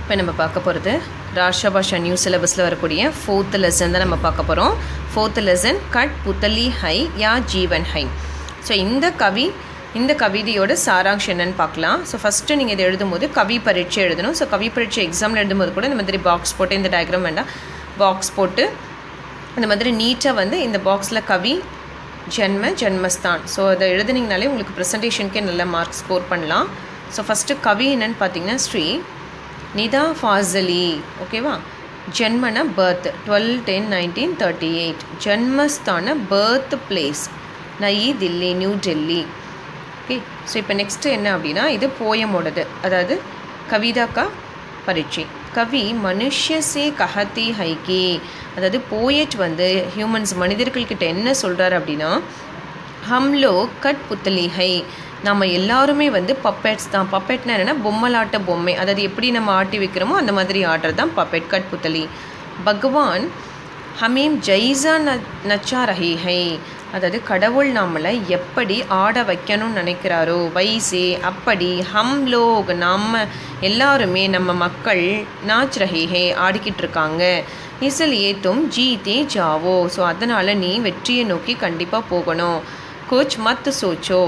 இப்போ நம்ம பார்க்க போகிறது ராஷ்டிர பாஷா நியூ சிலபஸில் வரக்கூடிய ஃபோர்த்து லெசன் தான் நம்ம பார்க்க போகிறோம் ஃபோர்த்து லெசன் கட் புத்தலி ஹை யா ஜீவன் ஹை ஸோ இந்த கவி இந்த கவிதையோட சாராங்ஷம் என்னன்னு பார்க்கலாம் ஸோ ஃபஸ்ட்டு நீங்கள் இதை எழுதும்போது கவி பரீட்சை எழுதணும் ஸோ கவி பரீட்சை எக்ஸாமில் எழுதும்போது கூட இந்த மாதிரி பாக்ஸ் போட்டு இந்த டயக்ராம் வேண்டாம் பாக்ஸ் போட்டு இந்த மாதிரி நீட்டாக வந்து இந்த பாக்ஸில் கவி ஜென்ம ஜென்மஸ்தான் ஸோ அதை எழுதுனீங்கனாலே உங்களுக்கு ப்ரெசன்டேஷனுக்கே நல்ல மார்க் ஸ்கோர் பண்ணலாம் ஸோ ஃபஸ்ட்டு கவி என்னன்னு பார்த்தீங்கன்னா ஸ்ரீ நிதா ஃபாசலி ஓகேவா ஜென்மன birth twelve ten nineteen thirty eight ஜென்மஸ்தான birth place Nayi Dilli New Delhi okay so இப்போ நெக்ஸ்ட்டு என்ன அப்படின்னா இது போயமோடது அதாவது கவிதா கா பரீட்சை கவி மனுஷசே கஹத்தி ஹைகி அதாவது போயட் வந்து ஹியூமன்ஸ் மனிதர்கள்கிட்ட என்ன சொல்கிறார் அப்படின்னா ஹம்லோ கட் புத்தலி ஹை நம்ம எல்லாருமே வந்து பப்பெட்ஸ் தான் பப்பெட்னா என்னென்னா பொம்மலாட்ட பொம்மை அதாவது எப்படி நம்ம ஆட்டி வைக்கிறோமோ அந்த மாதிரி ஆடுறது தான் பப்பெட் கட் புத்தலி பகவான் ஹமீம் ஜெய்ஸா ந நச்சா ரஹி ஹை அதாவது கடவுள் நம்மளை எப்படி ஆட வைக்கணும்னு நினைக்கிறாரோ வைசே அப்படி ஹம் லோக் நம்ம எல்லாருமே நம்ம மக்கள் நாச் ரஹி ஹே ஆடிக்கிட்டு இருக்காங்க இசலியே தும் ஜீத்தே ஜாவோ ஸோ அதனால் நீ வெற்றியை நோக்கி கண்டிப்பாக போகணும் கோச் மத் சோச்சோ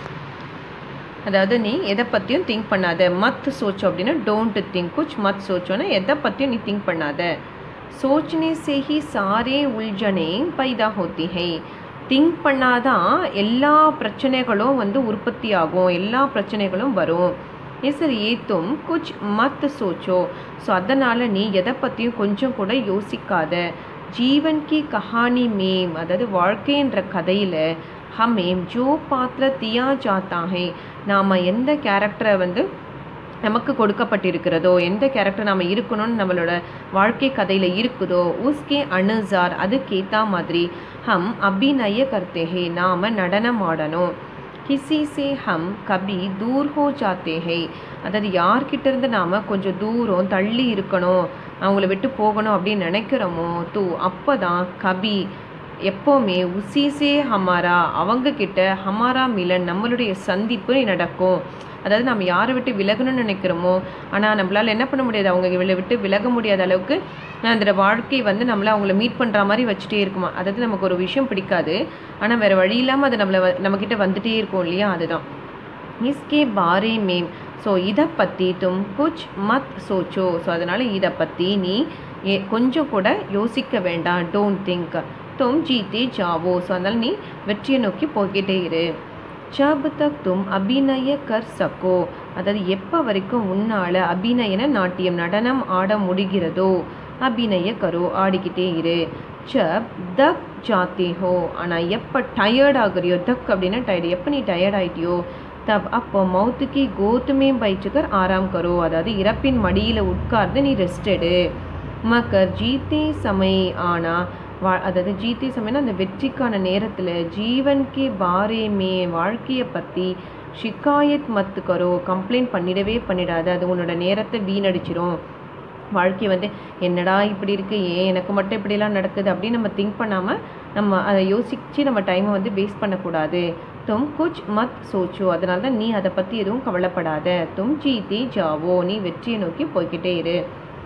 அதாவது நீ எதை பற்றியும் திங்க் பண்ணாத மத் சோச்சோ அப்படின்னா டோன்ட் திங்க் குச் மத் சோச்சோன்னா எதை பற்றியும் நீ திங்க் பண்ணாத சோச்சனே சே ஹி சாரே உல்ஜனே பைதா ஹோத்தி ஹை திங்க் பண்ணாதான் எல்லா பிரச்சனைகளும் வந்து உற்பத்தி ஆகும் எல்லா பிரச்சனைகளும் வரும் சரி ஏத்தும் குச் மத் சோச்சோ ஸோ அதனால் நீ எதை பற்றியும் கொஞ்சம் கூட யோசிக்காத ஜீவன் கி கஹானி மேம் அதாவது வாழ்க்கைன்ற கதையில் ஹமேம் ஜோ பாத்திர தியா ஜாத்தாஹே நாம் எந்த கேரக்டரை வந்து நமக்கு கொடுக்கப்பட்டிருக்கிறதோ எந்த கேரக்டர் நாம் இருக்கணும்னு நம்மளோட வாழ்க்கை கதையில் இருக்குதோ உஸ்கே அணுசார் அதுக்கேற்ற மாதிரி ஹம் அபிநய கர்த்தேஹே நாம் நடனம் ஆடணும் கிசி சே ஹம் கபி தூர் ஹோ ஜாத்தே ஹே அதாவது யார்கிட்ட இருந்து நாம் கொஞ்சம் தூரம் தள்ளி இருக்கணும் அவங்கள விட்டு போகணும் அப்படின்னு நினைக்கிறோமோ தூ அப்போ தான் கபி எப்போவுமே உசிசே ஹமாரா அவங்க கிட்ட ஹமாரா மிலன் நம்மளுடைய சந்திப்பு நடக்கும் அதாவது நம்ம யாரை விட்டு விலகணும்னு நினைக்கிறோமோ ஆனால் நம்மளால் என்ன பண்ண முடியாது அவங்க இவளை விட்டு விலக முடியாத அளவுக்கு அந்த வாழ்க்கை வந்து நம்மளை அவங்கள மீட் பண்ணுற மாதிரி வச்சுட்டே இருக்குமா அதாவது நமக்கு ஒரு விஷயம் பிடிக்காது ஆனால் வேறு வழி இல்லாமல் அது நம்மளை நம்மக்கிட்ட வந்துட்டே இருக்கும் இல்லையா அதுதான் இஸ்கே பாரே மேம் ஸோ இதை பற்றி தும் குச் மத் சோச்சோ ஸோ அதனால் இதை பற்றி நீ கொஞ்சம் கூட யோசிக்க வேண்டாம் டோன்ட் திங்க் தும் ஜீத்தே ஜாவோ ஸோ அதனால் நீ வெற்றியை நோக்கி போய்கிட்டே இரு ஜப் தக் தும் அபிநய கர் சக்கோ அதாவது எப்போ வரைக்கும் உன்னால் அபிநயன நாட்டியம் நடனம் ஆட முடிகிறதோ அபிநய கரோ ஆடிக்கிட்டே இரு ஜப் தக் ஜாத்தே ஹோ ஆனால் எப்போ டயர்ட் ஆகுறியோ தக் அப்படின்னா டயர்டு எப்போ நீ டயர்ட் ஆகிட்டியோ தப் அப்போ மவுத்துக்கு கோத்துமே பயிச்சுக்கர் ஆராம் கரோ அதாவது இறப்பின் மடியில் உட்கார்ந்து நீ ரெஸ்ட் எடு மக்கர் ஜீத்தே சமை ஆனால் வா அதாவது ஜீத்தி சமயம்னா அந்த வெற்றிக்கான நேரத்தில் ஜீவன்கே பாரேமே வாழ்க்கையை பற்றி ஷிக்காயத் மத்து கரோ கம்ப்ளைண்ட் பண்ணிடவே பண்ணிடாது அது உன்னோட நேரத்தை வீணடிச்சிரும் வாழ்க்கை வந்து என்னடா இப்படி இருக்குது ஏன் எனக்கு மட்டும் இப்படிலாம் நடக்குது அப்படின்னு நம்ம திங்க் பண்ணாமல் நம்ம அதை யோசித்து நம்ம டைமை வந்து வேஸ்ட் பண்ணக்கூடாது தும் குச் மத் சோச்சோ அதனால தான் நீ அதை பற்றி எதுவும் கவலைப்படாத தும் ஜீத்தி ஜாவோ நீ வெற்றியை நோக்கி போய்கிட்டே இரு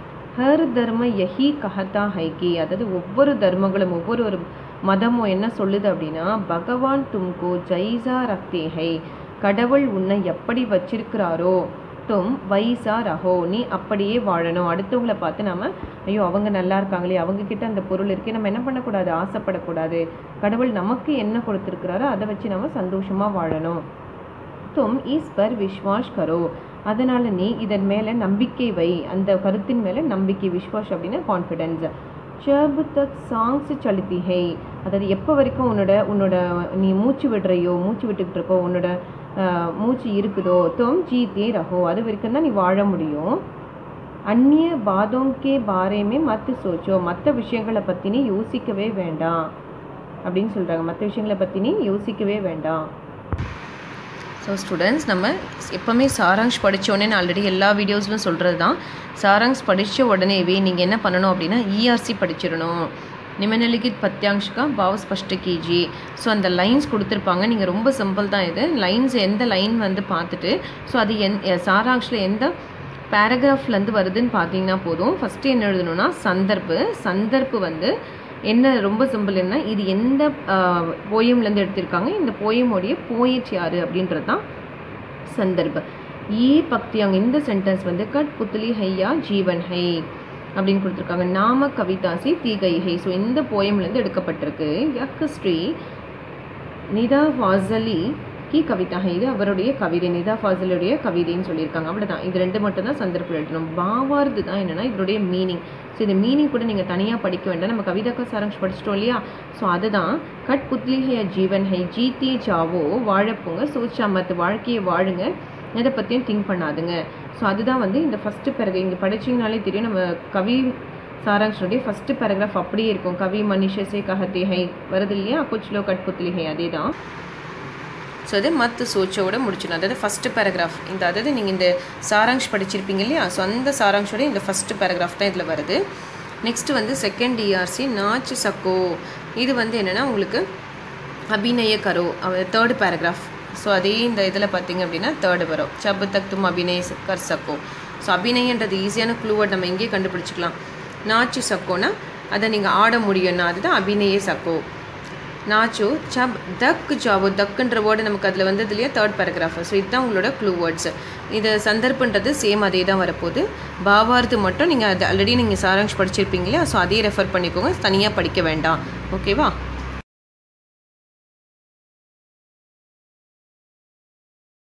ஹர் தர்ம யஹி கஹத்தா ஹைகி அதாவது ஒவ்வொரு தர்மங்களும் ஒவ்வொரு ஒரு மதமும் என்ன சொல்லுது அப்படின்னா பகவான் தும்கோ ஜெய்சா ரக்தே ஹை கடவுள் உன்னை எப்படி வச்சிருக்கிறாரோ தும் வைசா ரஹோ நீ அப்படியே வாழணும் அடுத்தவங்கள பார்த்து நம்ம ஐயோ அவங்க நல்லா இருக்காங்களே அவங்க கிட்ட அந்த பொருள் இருக்கே நம்ம என்ன பண்ணக்கூடாது ஆசைப்படக்கூடாது கடவுள் நமக்கு என்ன கொடுத்துருக்கிறாரோ அதை வச்சு நம்ம சந்தோஷமாக வாழணும் தும் ஈஸ் பர் விஸ்வாஸ் கரோ அதனால் நீ இதன் மேலே நம்பிக்கை வை அந்த கருத்தின் மேலே நம்பிக்கை விஸ்வாஸ் அப்படின்னா கான்ஃபிடென்ஸ் ஜப் தக் சாங்ஸ் சலித்தி ஹை அதாவது எப்போ வரைக்கும் உன்னோட உன்னோட நீ மூச்சு விடுறையோ மூச்சு விட்டுக்கிட்டு இருக்கோ உன்னோட மூச்சு இருக்குதோ தொம் ஜீத்தே ரஹோ அது வரைக்கும் தான் நீ வாழ முடியும் அந்நிய பாதோங்கே பாரேமே மற்ற சோச்சோ மற்ற விஷயங்களை பற்றி நீ யோசிக்கவே வேண்டாம் அப்படின்னு சொல்கிறாங்க மற்ற விஷயங்களை பற்றி நீ யோசிக்கவே வேண்டாம் ஸோ ஸ்டூடெண்ட்ஸ் நம்ம எப்போவுமே சாராங்ஷ் படித்தோடனே நான் ஆல்ரெடி எல்லா வீடியோஸ்லும் சொல்கிறது தான் சாராங்ஷ் படித்த உடனேவே நீங்கள் என்ன பண்ணணும் அப்படின்னா இஆர்சி படிச்சிடணும் நிமனலிகித் பத்யாங்ஷ்கா பாவ ஸ்பஷ்ட கேஜி ஸோ அந்த லைன்ஸ் கொடுத்துருப்பாங்க நீங்கள் ரொம்ப சிம்பிள் தான் இது லைன்ஸ் எந்த லைன் வந்து பார்த்துட்டு ஸோ அது எந் சாராங்ஷில் எந்த பேராகிராஃப்லேருந்து வருதுன்னு பார்த்தீங்கன்னா போதும் ஃபஸ்ட்டு என்ன எழுதணும்னா சந்தர்ப்பு சந்தர்ப்பு வந்து என்ன ரொம்ப சிம்பிள் என்ன இது எந்த போயம்லேருந்து எடுத்திருக்காங்க இந்த போயமோடைய போயிட் யார் அப்படின்றது தான் சந்தர்ப்ப ஈ பக்தி அங்கே இந்த சென்டென்ஸ் வந்து கட் புத்தலி ஹையா ஜீவன் ஹை அப்படின்னு கொடுத்துருக்காங்க நாம கவிதாசி தீகை ஹை ஸோ இந்த போயம்லேருந்து எடுக்கப்பட்டிருக்கு யக் ஸ்ரீ நிதா ஃபாசலி கி கவிதா இது அவருடைய கவிதை நிதா ஃபாசலுடைய கவிதைன்னு சொல்லியிருக்காங்க அவ்வளோதான் இது ரெண்டு மட்டும் தான் சந்தர்ப்பம் எழுதணும் பாவார்து தான் என்னென்னா இதனுடைய மீனிங் ஸோ இந்த மீனிங் கூட நீங்கள் தனியாக படிக்க வேண்டாம் நம்ம கவிதாக்கா சாரங்ஷ் படிச்சிட்டோம் இல்லையா ஸோ அதுதான் கட் புத்லிஹய ஜீவன் ஹை ஜீத்தி ஜாவோ வாழப்போங்க சோச்சாமத்து வாழ்க்கையை வாழுங்க எதை பற்றியும் திங்க் பண்ணாதுங்க ஸோ அதுதான் வந்து இந்த ஃபஸ்ட்டு பிறகு இங்கே படிச்சிங்கனாலே தெரியும் நம்ம கவி சாராங்ஷனுடைய ஃபஸ்ட்டு பேராகிராஃப் அப்படியே இருக்கும் கவி மனிஷசே கஹத்தே ஹை வருது இல்லையா குச்லோ கட் புத்லி ஹை அதே தான் ஸோ அது மத்து சோச்சோட முடிச்சிடணும் அதாவது ஃபஸ்ட்டு பேராகிராஃப் இந்த அதாவது நீங்கள் இந்த சாராங்ஷ் படிச்சிருப்பீங்க இல்லையா ஸோ அந்த சாராங்ஷோட இந்த ஃபஸ்ட்டு பேராகிராஃப் தான் இதில் வருது நெக்ஸ்ட்டு வந்து செகண்ட் டிஆர்சி நாச்சு சக்கோ இது வந்து என்னென்னா உங்களுக்கு அபிநய கரோ தேர்டு பேராகிராஃப் ஸோ அதே இந்த இதில் பார்த்தீங்க அப்படின்னா தேர்டு வரும் சப்பு தக் தும் அபிநய கர் சக்கோ ஸோ அபிநயன்றது ஈஸியான க்ளூவர்ட் நம்ம இங்கேயே கண்டுபிடிச்சிக்கலாம் நாச்சு சக்கோனா அதை நீங்கள் ஆட முடியும்னா அதுதான் அபிநய சக்கோ நாச்சோ சப் தக் ஜாவோ தக்குன்ற வேர்டு நமக்கு அதில் வந்தது இல்லையா தேர்ட் பேராகிராஃப் ஸோ இதுதான் உங்களோட க்ளூ வேர்ட்ஸ் இது சந்தர்ப்பன்றது சேம் அதே தான் வரப்போகுது பாவார்த்து மட்டும் நீங்கள் அது ஆல்ரெடி நீங்கள் சாராங்ஷ் படிச்சிருப்பீங்க இல்லையா ஸோ அதையே ரெஃபர் பண்ணிக்கோங்க தனியாக படிக்க வேண்டாம் ஓகேவா